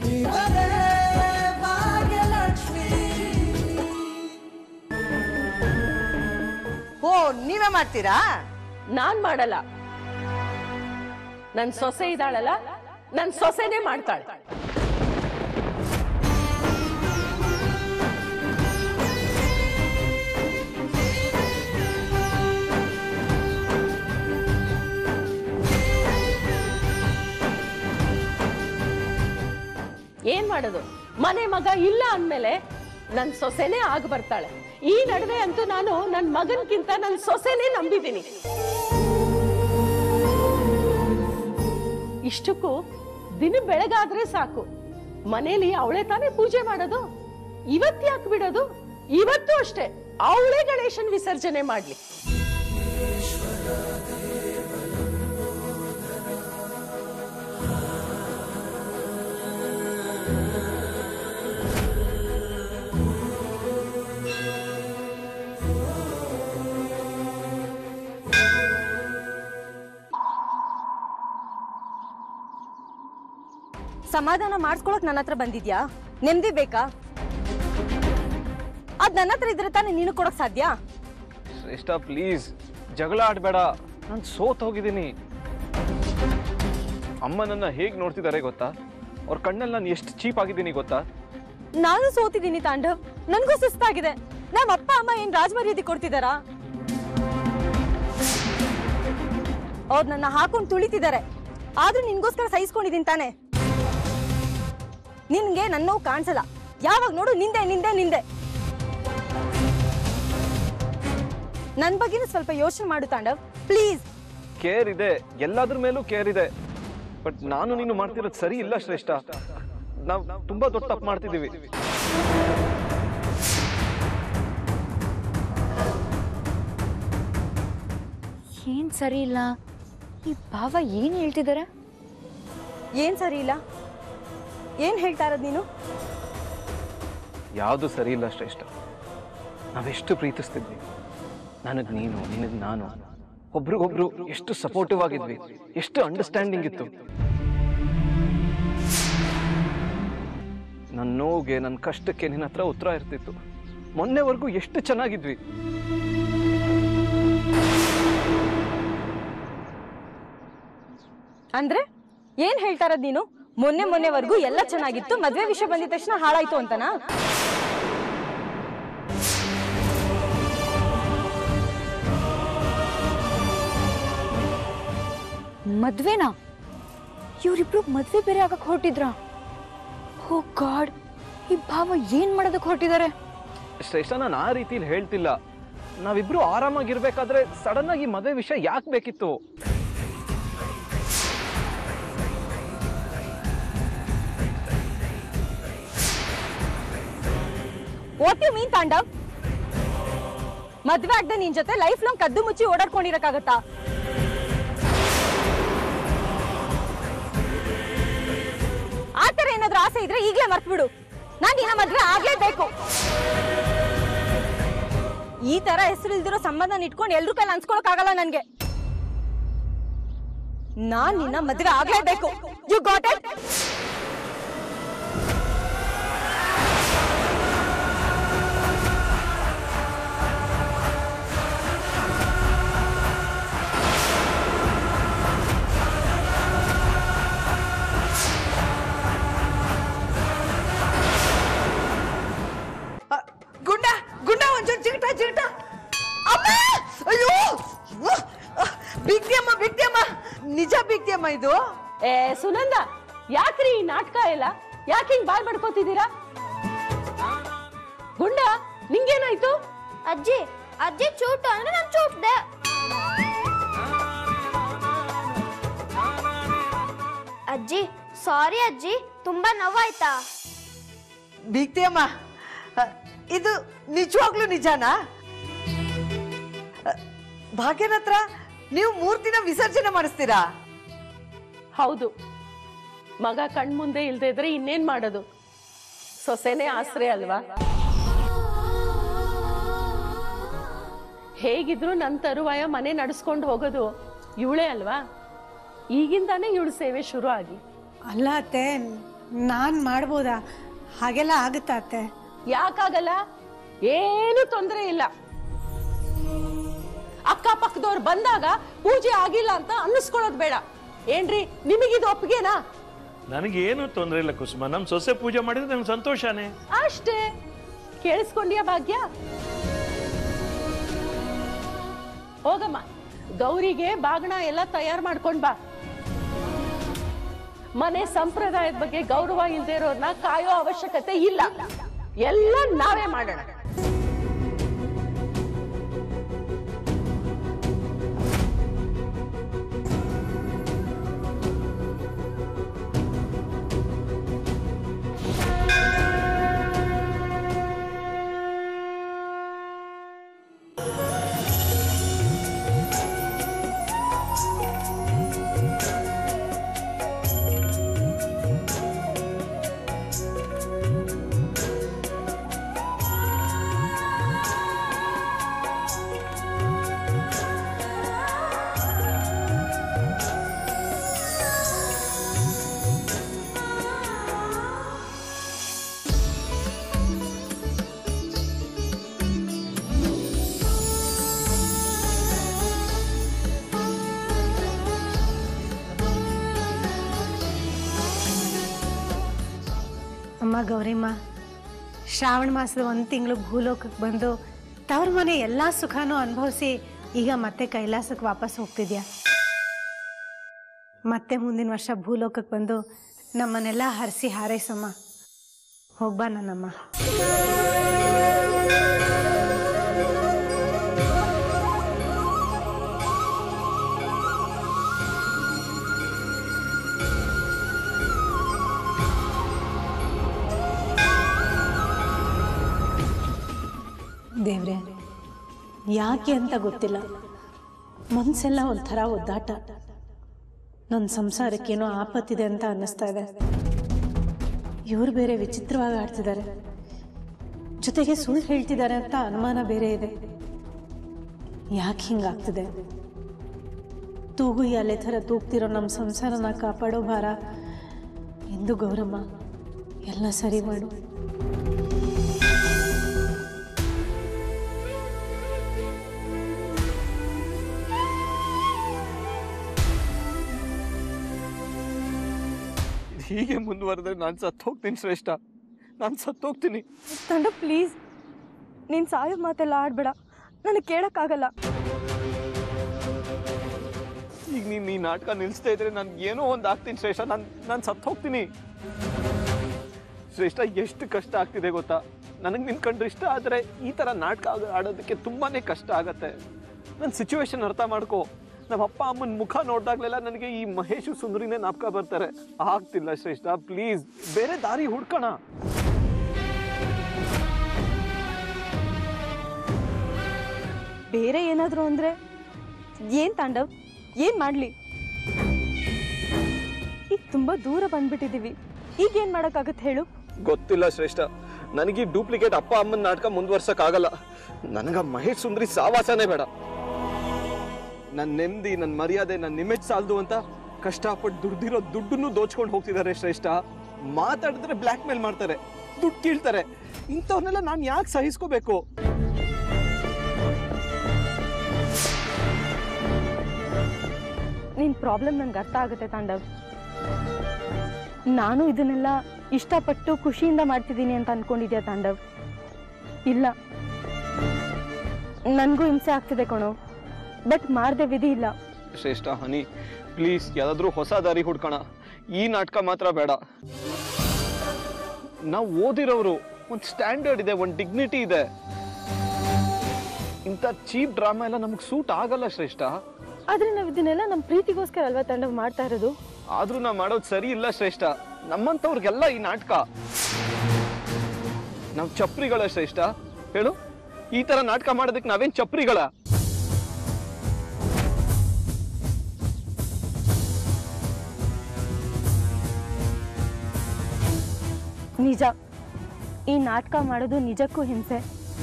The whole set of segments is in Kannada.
ಶಿವನೇ ಭಾಗ್ಯಲಕ್ಷ್ಮಿ ಓ ನೀವೇ ಮಾಡ್ತೀರಾ ನಾನ್ ಮಾಡಲ್ಲ ನನ್ ಸೊಸೆ ಇದ್ದಾಳಲ್ಲ ನನ್ ಸೊಸೆನೇ ಮಾಡ್ತಾಳೆ ಏನ್ ಮಾಡೋದು ಮನೆ ಮಗ ಇಲ್ಲ ಅಂದ್ಮೇಲೆ ನನ್ ಸೊಸೆನೇ ಆಗ ಬರ್ತಾಳೆ ಈ ನಡುವೆ ಅಂತೂ ನಾನು ನನ್ ಮಗನ್ಕಿಂತ ನನ್ ಸೊಸೆನೇ ನಂಬಿದ್ದೀನಿ ಇಷ್ಟಕ್ಕೂ ದಿನ ಬೆಳಗಾದ್ರೆ ಸಾಕು ಮನೇಲಿ ಅವಳೆ ತಾನೇ ಪೂಜೆ ಮಾಡೋದು ಇವತ್ ಯಾಕೆ ಬಿಡೋದು ಇವತ್ತು ಅಷ್ಟೇ ಅವಳೇ ಗಣೇಶನ್ ವಿಸರ್ಜನೆ ಮಾಡ್ಲಿ ಸಮಾಧಾನ ಮಾಡಿಸ್ಕೊಳಕ್ ನನ್ನ ಹತ್ರ ಬಂದಿದ್ಯಾ ನೆಮ್ಮದಿ ಬೇಕಾ ಅದ್ ನನ್ನ ಹತ್ರ ಇದ್ರೆ ತಾನೇ ನೀನು ಕೊಡಕ್ ಸಾಧ್ಯ ಶ್ರೇಷ್ಠ ಪ್ಲೀಸ್ ಜಗಳ ಆಡಬೇಡ ನಾನು ಸೋತ್ ಹೋಗಿದ್ದೀನಿ ಅಮ್ಮ ನನ್ನ ಹೇಗೆ ನೋಡ್ತಿದ್ದಾರೆ ಗೊತ್ತಾ ಅವ್ರ ಕಣ್ಣಲ್ಲಿ ನಾನು ಎಷ್ಟು ಚೀಪ್ ಆಗಿದ್ದೀನಿ ಗೊತ್ತಾ ನಾನು ಸೋತಿದ್ದೀನಿ ತಾಂಡವ್ ನನ್ಗೂ ಸುಸ್ತಾಗಿದೆ ನಮ್ಮ ಅಪ್ಪ ಅಮ್ಮ ಏನ್ ರಾಜಮರ್ಯಾದೆ ಕೊಡ್ತಿದಾರಾ ಅವ್ರು ನನ್ನ ಹಾಕೊಂಡು ತುಳಿತಿದ್ದಾರೆ ಆದ್ರೂ ನಿನ್ಗೋಸ್ಕರ ಸಹಿಸ್ಕೊಂಡಿದ್ದೀನಿ ತಾನೆ ನಿನ್ಗೆ ನನ್ನ ನೋವು ಕಾಣಿಸಲ್ಲ ಯಾವಾಗ ನೋಡು ನಿಂದೆ ನಿಂದೆ ನಿಂದೆ ನನ್ ಬಗ್ಗೆನೂ ಸ್ವಲ್ಪ ಯೋಚನೆ ಮಾಡು ತಾಂಡವ್ ಪ್ಲೀಸ್ ಕೇರ್ ಇದೆ ಎಲ್ಲಾದ್ರ ಮೇಲೂ ಕೇರ್ ಇದೆ ಬಟ್ ನಾನು ನೀನು ಮಾಡ್ತಿರೋದು ಸರಿ ಇಲ್ಲ ಶ್ರೇಷ್ಠ ನಾವು ತುಂಬಾ ದೊಡ್ಡ ತಪ್ಪು ಮಾಡ್ತಿದ್ದೀವಿ ಏನ್ ಸರಿ ಇಲ್ಲ ಈ ಭಾವ ಏನ್ ಹೇಳ್ತಿದ್ದಾರೆ ಏನ್ ಸರಿ ಇಲ್ಲ ಏನ್ ಹೇಳ್ತಾ ಇರೋದ್ ನೀನು ಯಾವುದು ಸರಿ ಇಲ್ಲ ಶ್ರೇಷ್ಠ ನಾವೆಷ್ಟು ಪ್ರೀತಿಸ್ತಿದ್ವಿ ನನಗೆ ನೀನು ನಿನಗೆ ನಾನು ಒಬ್ರಿಗೊಬ್ರು ಎಷ್ಟು ಸಪೋರ್ಟಿವ್ ಆಗಿದ್ವಿ ಎಷ್ಟು ಅಂಡರ್ಸ್ಟ್ಯಾಂಡಿಂಗ್ ಇತ್ತು ನನ್ನ ನೋವಿಗೆ ನನ್ನ ಕಷ್ಟಕ್ಕೆ ನಿನ್ನ ಹತ್ರ ಉತ್ತರ ಇರ್ತಿತ್ತು ಮೊನ್ನೆವರೆಗೂ ಎಷ್ಟು ಚೆನ್ನಾಗಿದ್ವಿ ಅಂದ್ರೆ ಏನ್ ಹೇಳ್ತಾ ಇರೋದ್ ನೀನು ಮೊನ್ನೆ ಮೊನ್ನೆವರೆಗೂ ಎಲ್ಲ ಚೆನ್ನಾಗಿತ್ತು ಮದ್ವೆ ವಿಷಯ ಬಂದಿದ ತಕ್ಷಣ ಹಾಳಾಯ್ತು ಅಂತನಾ ಮದ್ವೆನಾ ಇವ್ರಿಬ್ರು ಮದ್ವೆ ಬೇರೆ ಆಗಕ್ ಹೊರಟಿದ್ರ ಓ ಗಾಡ್ ಈ ಭಾವ ಏನ್ ಮಾಡೋದಕ್ ಹೊರಟಿದ್ದಾರೆ ಶ್ರೇಷ್ಠ ನಾನು ಆ ರೀತಿಲಿ ಹೇಳ್ತಿಲ್ಲ ನಾವಿಬ್ರು ಆರಾಮಾಗಿರ್ಬೇಕಾದ್ರೆ ಸಡನ್ ಆಗಿ ಮದುವೆ ವಿಷಯ ಯಾಕೆ ಬೇಕಿತ್ತು ವಾಟ್ ಯು ಮೀನ್ ತಾಂಡವ್ ಮದ್ವೆ ಆಗದೆ ನಿನ್ ಜೊತೆ ಲೈಫ್ ಲಾಂಗ್ ಕದ್ದು ಮುಚ್ಚಿ ಓಡಾಡ್ಕೊಂಡಿರಕ್ಕಾಗತ್ತಾ ಆ ತರ ಏನಾದ್ರೂ ಆಸೆ ಇದ್ರೆ ಈಗ್ಲೇ ಮರ್ತ್ಬಿಡು ನಾನ್ ನಿನ್ನ ಮದ್ವೆ ಆಗ್ಲೇಬೇಕು ಈ ತರ ಹೆಸರು ಇಲ್ದಿರೋ ಸಂಬಂಧ ಇಟ್ಕೊಂಡು ಎಲ್ರೂ ಕೈಲಿ ಅನ್ಸ್ಕೊಳಕ್ ಆಗಲ್ಲ ನನ್ಗೆ ನಾನ್ ನಿನ್ನ ಮದ್ವೆ ಆಗ್ಲೇಬೇಕು ಯು ಗಾಟ್ ಇಟ್ ಅ, ಗುಂಡ ಗುಂಡ ಒಂಚೂರು ಜಿಗಟ ಜಿಗಟ ಅಮ್ಮ ಅಯ್ಯೋ ಉವ್ವ್! ಬಿಗ್ತಿಯಮ್ಮ ಬಿಗ್ತಿಯಮ್ಮ ನಿಜ ಬಿಗ್ತಿಯಮ್ಮ ಇದು ಏ ಸುನಂದ ಯಾಕ್ರಿ ಈ ನಾಟಕ ಎಲ್ಲ ಯಾಕೆ ಹಿಂಗ್ ಬಾಯ್ ಬಡ್ಕೋತಿದ್ದೀರಾ ಗುಂಡ ನಿಂಗೇನಾಯ್ತು ಅಜ್ಜಿ ಅಜ್ಜಿ ಚೂಟು ಅಂದ್ರೆ ನಾನು ಚೂಟ್ದೆ ಅಜ್ಜಿ ಸಾರಿ ಅಜ್ಜಿ ತುಂಬಾ ನೋವಾಯ್ತಾ ಬಿಗ್ತಿಯಮ್ಮ ಅ, ಇದು ನಿಜವಾಗ್ಲೂ ನಿಜಾನಾ ಅ, ಭಾಗ್ಯನ ಹತ್ರ ನೀವು ಮೂರ್ತಿನ ವಿಸರ್ಜನೆ ಮಾಡಿಸ್ತೀರಾ ಹೌದು ಮಗ ಕಣ್ಮುಂದೆ ಇಲ್ದೇ ಇದ್ರೆ ಇನ್ನೇನ್ ಮಾಡೋದು ಸೊಸೆನೇ ಆಶ್ರಯ ಅಲ್ವಾ ಹೇಗಿದ್ರು ನನ್ ತರುವಾಯ ಮನೆ ನಡೆಸ್ಕೊಂಡು ಹೋಗೋದು ಇವಳೇ ಅಲ್ವಾ ಈಗಿಂದಾನೇ ಇವಳು ಸೇವೆ ಶುರು ಆಗಿ ಅಲ್ಲ ಅತ್ತೆ ನಾನು ಮಾಡ್ಬೋದಾ ಹಾಗೆಲ್ಲ ಆಗುತ್ತಾ ಅತ್ತೆ ಯಾಕಾಗಲ್ಲ ಏನು ತೊಂದರೆ ಇಲ್ಲ ಅಕ್ಕಪಕ್ಕದವ್ರು ಬಂದಾಗ ಪೂಜೆ ಆಗಿಲ್ಲ ಅಂತ ಅನ್ನಿಸ್ಕೊಳ್ಳೋದು ಬೇಡ ಏನ್ರಿ ನಿಮಗಿದು ಒಪ್ಪಿಗೆನಾ ನನಗೇನು ತೊಂದರೆ ಇಲ್ಲ ಕುಸುಮ ನಮ್ಮ ಸೊಸೆ ಪೂಜೆ ಮಾಡಿದ್ರೆ ನಂಗೆ ಸಂತೋಷನೇ ಅಷ್ಟೇ ಕೇಳಿಸ್ಕೊಂಡ್ಯಾ ಭಾಗ್ಯ ಹೋಗಮ್ಮ ಗೌರಿಗೆ ಬಾಗಣ ಎಲ್ಲ ತಯಾರು ಮಾಡ್ಕೊಂಡ್ ಬಾ ಮನೆ ಸಂಪ್ರದಾಯದ ಬಗ್ಗೆ ಗೌರವ ಇಲ್ದೇ ಇರೋರ್ನ ಕಾಯೋ ಅವಶ್ಯಕತೆ ಇಲ್ಲ ಎಲ್ಲ ನಾವೇ ಮಾಡೋಣ ಅಮ್ಮ ಗೌರಿಮ್ಮ ಶ್ರಾವಣ ಮಾಸದ ಒಂದು ತಿಂಗಳು ಭೂಲೋಕಕ್ಕೆ ಬಂದು ತವ್ರ ಮನೆ ಎಲ್ಲ ಸುಖನೂ ಅನುಭವಿಸಿ ಈಗ ಮತ್ತೆ ಕೈಲಾಸಕ್ಕೆ ವಾಪಸ್ ಹೋಗ್ತಿದ್ಯಾ ಮತ್ತೆ ಮುಂದಿನ ವರ್ಷ ಭೂಲೋಕಕ್ಕೆ ಬಂದು ನಮ್ಮನ್ನೆಲ್ಲ ಹರಿಸಿ ಹಾರೈಸಮ್ಮ ಹೋಗ್ಬಾ ನನ್ನಮ್ಮ ದೇವ್ರೆ ಯಾಕೆ ಅಂತ ಗೊತ್ತಿಲ್ಲ ಮನ್ಸೆಲ್ಲ ಒಂಥರ ಒದ್ದಾಟ ನನ್ನ ಸಂಸಾರಕ್ಕೇನೋ ಆಪತ್ತಿದೆ ಅಂತ ಅನ್ನಿಸ್ತಾ ಇದೆ ಇವ್ರು ಬೇರೆ ವಿಚಿತ್ರವಾಗಿ ಆಡ್ತಿದ್ದಾರೆ ಜೊತೆಗೆ ಸುಳ್ಳು ಹೇಳ್ತಿದ್ದಾರೆ ಅಂತ ಅನುಮಾನ ಬೇರೆ ಇದೆ ಯಾಕೆ ಹಿಂಗಾಗ್ತಿದೆ ತೂಗು ಎಲೆ ಥರ ತೂಗ್ತಿರೋ ನಮ್ಮ ಸಂಸಾರನ ಕಾಪಾಡೋ ಭಾರ ಎಂದು ಗೌರಮ್ಮ ಎಲ್ಲ ಸರಿ ಮಾಡು ಹೀಗೆ ಮುಂದುವರೆದ್ರೆ ನಾನು ಸತ್ತೋಗ್ತೀನಿ ಶ್ರೇಷ್ಠ ನಾನು ಸತ್ತೋಗ್ತೀನಿ ತಂಡ ಪ್ಲೀಸ್ ನೀನ್ ಸಾಯೋ ಮಾತೆಲ್ಲ ಆಡ್ಬೇಡ ನನಗೆ ಕೇಳಕ್ಕಾಗಲ್ಲ ಈಗ ನೀನು ಈ ನಾಟಕ ನಿಲ್ಲಿಸ್ತಾ ಇದ್ರೆ ನಾನು ಏನೋ ಒಂದು ಆಗ್ತೀನಿ ಶ್ರೇಷ್ಠ ನಾನು ನಾನು ಸತ್ತೋಗ್ತೀನಿ ಶ್ರೇಷ್ಠ ಎಷ್ಟು ಕಷ್ಟ ಆಗ್ತಿದೆ ಗೊತ್ತಾ ನನಗೆ ನಿನ್ ಕಂಡ್ರೆ ಇಷ್ಟ ಆದರೆ ಈ ಥರ ನಾಟಕ ಆಗ- ಆಡೋದಕ್ಕೆ ತುಂಬಾನೇ ಕಷ್ಟ ಆಗತ್ತೆ ನನ್ನ ಸಿಚುವೇಶನ್ ಅರ್ಥ ಮಾಡ್ಕೋ ನಮ್ಮ ಅಪ್ಪ ಅಮ್ಮನ ಮುಖ ನೋಡಿದಾಗಲೆಲ್ಲ ನನಗೆ ಈ ಮಹೇಶು ಸುಂದರಿನೇ ನಾಪಕ ಬರ್ತಾರೆ ಆಗ್ತಿಲ್ಲ ಶ್ರೇಷ್ಠ ಪ್ಲೀಸ್ ಬೇರೆ ದಾರಿ ಹುಡ್ಕೋಣ ಬೇರೆ ಏನಾದ್ರು ಅಂದ್ರೆ ಏನ್ ತಾಂಡವ್ ಏನ್ ಮಾಡ್ಲಿ ಈಗ ತುಂಬಾ ದೂರ ಬಂದ್ಬಿಟ್ಟಿದೀವಿ ಈಗ ಏನ್ ಮಾಡಕ್ಕಾಗತ್ತೆ ಹೇಳು ಗೊತ್ತಿಲ್ಲ ಶ್ರೇಷ್ಠ ನನಗೆ ಡೂಪ್ಲಿಕೇಟ್ ಅಪ್ಪ ಅಮ್ಮನ ನಾಟಕ ಮುಂದುವರ್ಸಕ್ ಆಗಲ್ಲ ನನಗ ಮಹೇಶ್ ಸುಂದ್ರಿ ಸಾವಾಸನೇ ಬೇಡ ನನ್ನ ನೆಮ್ಮದಿ ನನ್ನ ಮರ್ಯಾದೆ ನನ್ನ ಇಮೇಜ್ ಸಾಲದು ಅಂತ ಕಷ್ಟಪಟ್ಟು ದುಡ್ದಿರೋ ದುಡ್ಡನ್ನು ದೋಚ್ಕೊಂಡು ಹೋಗ್ತಿದ್ದಾರೆ ಶ್ರೇಷ್ಠ ಮಾತಾಡಿದ್ರೆ ಬ್ಲ್ಯಾಕ್ ಮೇಲ್ ಮಾಡ್ತಾರೆ ದುಡ್ಡು ಕೀಳ್ತಾರೆ ಇಂಥವನ್ನೆಲ್ಲ ನಾನು ಯಾಕೆ ಸಹಿಸ್ಕೋಬೇಕು ನಿನ್ ಪ್ರಾಬ್ಲಮ್ ನನ್ಗೆ ಅರ್ಥ ಆಗುತ್ತೆ ತಾಂಡವ್ ನಾನು ಇದನ್ನೆಲ್ಲ ಇಷ್ಟಪಟ್ಟು ಖುಷಿಯಿಂದ ಮಾಡ್ತಿದ್ದೀನಿ ಅಂತ ಅನ್ಕೊಂಡಿದ್ಯಾ ತಾಂಡವ್ ಇಲ್ಲ ನನಗೂ ಹಿಂಸೆ ಆಗ್ತಿದೆ ಕಣೋ ಬಟ್ ಮಾಡ್ದೆ ವಿಧಿ ಇಲ್ಲ ಶ್ರೇಷ್ಠ ಹನಿ ಪ್ಲೀಸ್ ಯಾವ್ದಾದ್ರೂ ಹೊಸ ದಾರಿ ಹುಡ್ಕೋಣ ಈ ನಾಟಕ ಮಾತ್ರ ಬೇಡ ನಾವು ಓದಿರೋರು ಒಂದು ಸ್ಟ್ಯಾಂಡರ್ಡ್ ಇದೆ ಒಂದು ಡಿಗ್ನಿಟಿ ಇದೆ ಇಂಥ ಚೀಪ್ ಡ್ರಾಮಾ ಎಲ್ಲ ನಮಗೆ ಸೂಟ್ ಆಗಲ್ಲ ಶ್ರೇಷ್ಠ ಆದ್ರೆ ನಾವು ಇದನ್ನೆಲ್ಲ ನಮ್ಮ ಪ್ರೀತಿಗೋಸ್ಕರ ಅಲ್ವಾ ತಾಂಡವ್ ಮಾಡ್ತಾ ಇರೋದು ಆದ್ರೂ ನಾವು ಮಾಡೋದು ಸರಿ ಇಲ್ಲ ಶ್ರೇಷ್ಠ ನಮ್ಮಂಥವ್ರಿಗೆಲ್ಲ ಈ ನಾಟಕ ನಾವು ಚಪ್ರಿಗಳ ಶ್ರೇಷ್ಠ ಹೇಳು ಈ ತರ ನಾಟಕ ಮಾಡೋದಕ್ಕೆ ನಾವೇನ್ ಚಪ್ರಿಗಳ ನಿಜ ಈ ನಾಟಕ ಮಾಡೋದು ನಿಜಕ್ಕೂ ಹಿಂಸೆ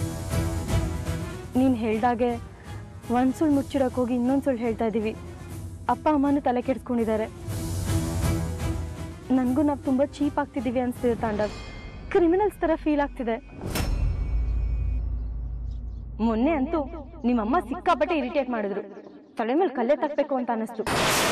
ನೀನು ಹೇಳ್ದಾಗೆ ಒಂದು ಸುಳ್ಳು ಮುಚ್ಚಿಡಕ್ಕೆ ಹೋಗಿ ಇನ್ನೊಂದು ಸುಳ್ಳು ಹೇಳ್ತಾ ಇದ್ದೀವಿ ಅಪ್ಪ ಅಮ್ಮನೂ ತಲೆ ಕೆಡ್ಸ್ಕೊಂಡಿದ್ದಾರೆ ನನ್ನ ನನಗೂ ನಾವು ತುಂಬ ಚೀಪ್ ಆಗ್ತಿದ್ದೀವಿ ಅನ್ಸ್ತಿದೆ ತಾಂಡವ್ ಕ್ರಿಮಿನಲ್ಸ್ ಥರ ಫೀಲ್ ಆಗ್ತಿದೆ ಮೊನ್ನೆ ಅಂತೂ ನಿಮ್ಮಮ್ಮ ಸಿಕ್ಕಾಪಟ್ಟೆ ಇರಿಟೇಟ್ ಮಾಡಿದ್ರು ತಲೆ ಮೇಲೆ ಕಲ್ಲೇ ತಕ್ಕಬೇಕು ಅಂತ ಅನ್ನಿಸ್ತು